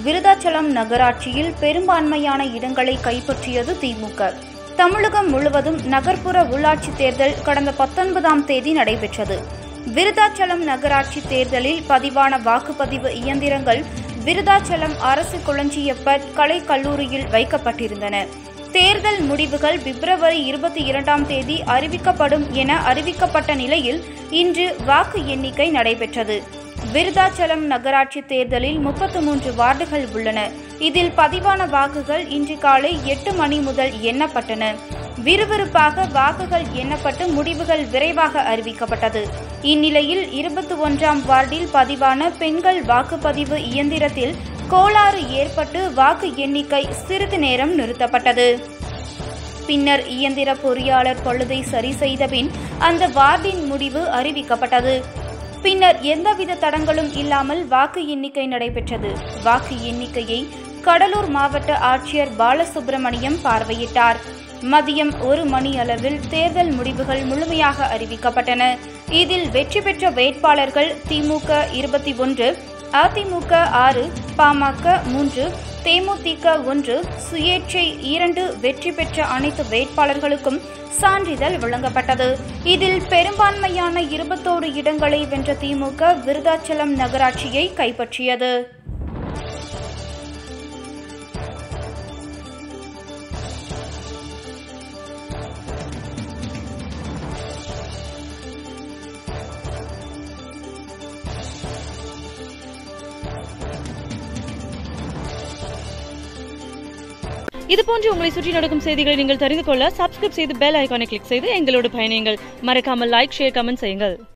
விருதாச்சலம் நகராட்சியில் பெரும்பான்மையான இடங்களை கைப்பற்றியது திமுக தமிழகம் முழுவதும் நகர்ப்புற உள்ளாட்சி தேர்தல் கடந்த பத்தொன்பதாம் தேதி நடைபெற்றது விருதாச்சலம் நகராட்சி தேர்தலில் பதிவான வாக்குப்பதிவு இயந்திரங்கள் விருதாச்சலம் அரசு குளஞ்சியப்பட் கலை கல்லூரியில் வைக்கப்பட்டிருந்தன தேர்தல் முடிவுகள் பிப்ரவரி இருபத்தி இரண்டாம் தேதி அறிவிக்கப்படும் என அறிவிக்கப்பட்ட நிலையில் இன்று வாக்கு எண்ணிக்கை நடைபெற்றது விருதாச்சலம் நகராட்சி தேர்தலில் முப்பத்து மூன்று வார்டுகள் உள்ளன இதில் பதிவான வாக்குகள் இன்று காலை எட்டு மணி முதல் எண்ணப்பட்டன விறுவிறுப்பாக வாக்குகள் எண்ணப்பட்டு முடிவுகள் விரைவாக அறிவிக்கப்பட்டது இந்நிலையில் இருபத்தி ஒன்றாம் வார்டில் பதிவான பெண்கள் வாக்குப்பதிவு இயந்திரத்தில் கோளாறு ஏற்பட்டு வாக்கு எண்ணிக்கை சிறிது நேரம் நிறுத்தப்பட்டது பின்னர் இயந்திர பொறியாளர் பழுதை சரி செய்தபின் அந்த வார்டின் முடிவு அறிவிக்கப்பட்டது பின்னர் எந்தவித தடங்களும் இல்லாமல் வாக்கு எண்ணிக்கை நடைபெற்றது வாக்கு எண்ணிக்கையை கடலூர் மாவட்ட ஆட்சியர் பாலசுப்பிரமணியம் பார்வையிட்டார் மதியம் ஒரு மணி அளவில் தேர்தல் முடிவுகள் முழுமையாக அறிவிக்கப்பட்டன இதில் வெற்றி பெற்ற வேட்பாளர்கள் திமுக இருபத்தி ஒன்று அதிமுக ஆறு பாமக மூன்று தேமுதிக ஒன்று சுயேட்சை இரண்டு வெற்றி பெற்ற அனைத்து வேட்பாளர்களுக்கும் சான்றிதழ் வழங்கப்பட்டது இதில் பெரும்பான்மையான இருபத்தோரு இடங்களை வென்ற திமுக விருதாச்சலம் நகராட்சியை கைப்பற்றியது இது போன்று உங்களை சுற்றி நடக்கும் செய்திகளை நீங்கள் தெரிந்து கொள்ள சப்ஸ்கிரைப் செய்து பெல் ஐகானை கிளிக் செய்து எங்களோடு பயணியுங்கள் மறக்காமல் லைக் ஷேர் கமெண்ட் செய்யுங்கள்